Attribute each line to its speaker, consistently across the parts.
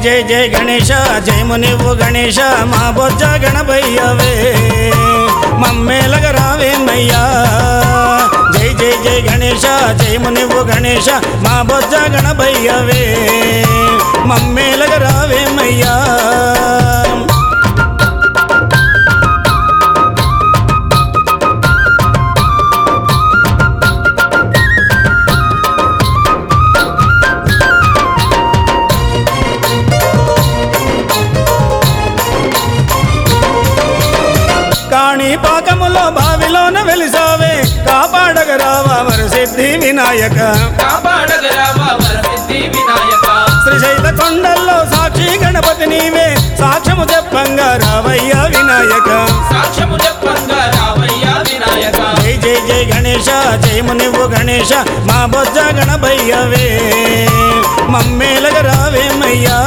Speaker 1: జై జై గణేశ జయము నీవు గణేశ మా బొజ్జ గణభయ్యవే మమ్మేలగ రావేమయ్యా జై జై జై గణేశ జయము నీవు గణేశ మా బొజ్జ గణభయ్యవే మమ్మేలగ రావేమయ్యా కాణి పాకములో బావిలోన వెలిసావే కాపాడగరావా వరసిద్ధి వినాయక
Speaker 2: కాపాడగరావా వరసిద్ధి వినాయక
Speaker 1: శ్రీశైల కొండల్లో సాక్షి గణపతి నీవే సాక్ష్యము చెప్పంగా రావయ్య వినాయక
Speaker 2: సాక్ష్యము చెప్పంగా రావయ్య వినాయక
Speaker 1: జై జై జై గణేశ జయము నువ్వు గణేశ మా బొజ్జ గణభయ్యవే మమ్మేలగ రావేమయ్యా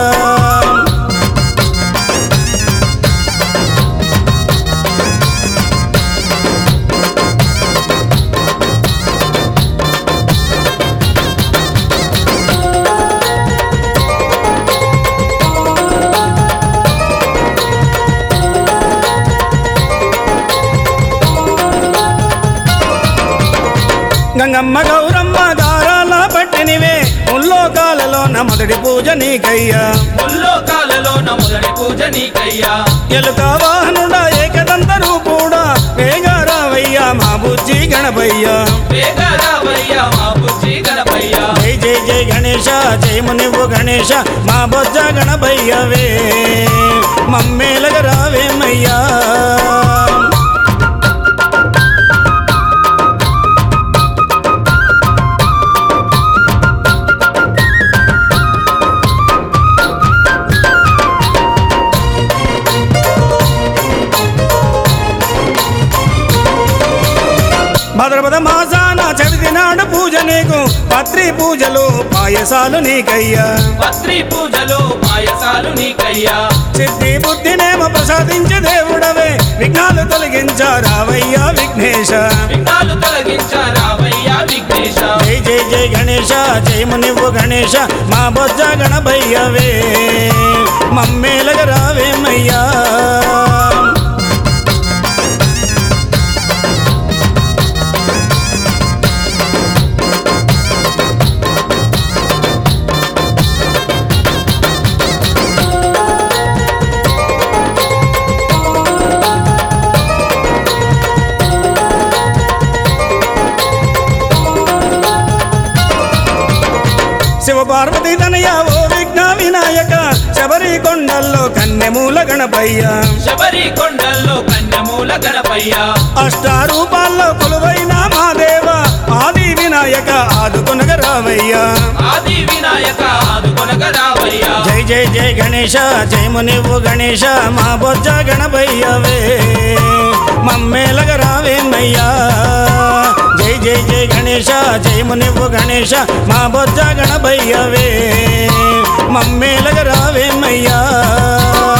Speaker 1: గంగమ్మ గౌరమ్మ గారాల పట్టినివే ముల్లోకాలలో నా మొదటి పూజ నీకయ్యా
Speaker 2: ముల్లోకాలలో మొదటి పూజ నీకయ్యా
Speaker 1: ఎలుక వాహనుడా ఏకదంత రూపుడా వేగా రావయ్యా మా బుజ్జి గణభయ్యా
Speaker 2: వేగ రావయ్య మా బుజ్జి గణపయ్య
Speaker 1: జై జై జై గణేశ జయము నువ్వు గణేశ మా బొజ్జ గణభయ్యవే మమ్మేలగ రావేమయ్యా భద్రపద మాసాన చవితి నాడు పూజ నీకు పత్రి పూజలు పాయసాలు నీకయ్యా
Speaker 2: పత్రి పూజలు పాయసాలు నీకయ్యా
Speaker 1: సిద్ధి బుద్ధినేమ ప్రసాదించే దేవుడవే విఘ్నాలు తొలగించారావయ్యా విఘ్నేశ
Speaker 2: విఘ్నాలు తొలగించ రావయ్య విఘ్నేశ
Speaker 1: జై జై జై గణేశ జయము నువ్వు గణేశ మా బొజ్జ గణభయ్యవే మమ్మేలగ రావేమయ్యా శివ పార్వతి తనయ ఓ విఘ్న వినాయక శబరి కొండల్లో కన్నెమూల గణపయ్య
Speaker 2: శబరి కొండల్లో కన్యమూల గణపయ్య
Speaker 1: అష్టారూపాల్లో కొలువైన మా దేవ ఆది వినాయక ఆదుకొనగ రావయ్యా
Speaker 2: ఆది వినాయక ఆదుకొనగ రావయ్య
Speaker 1: జై జై జై గణేశ జయము నీవు గణేశ మా బొజ్జ గణభయ్యవే మమ్మేలగ రావేమయ్యా జై జై జై గణేశ జయము నీవు గణేశ మా బొజ్జ గణభయ్యవే మమ్మేలగ రావేమయ్యా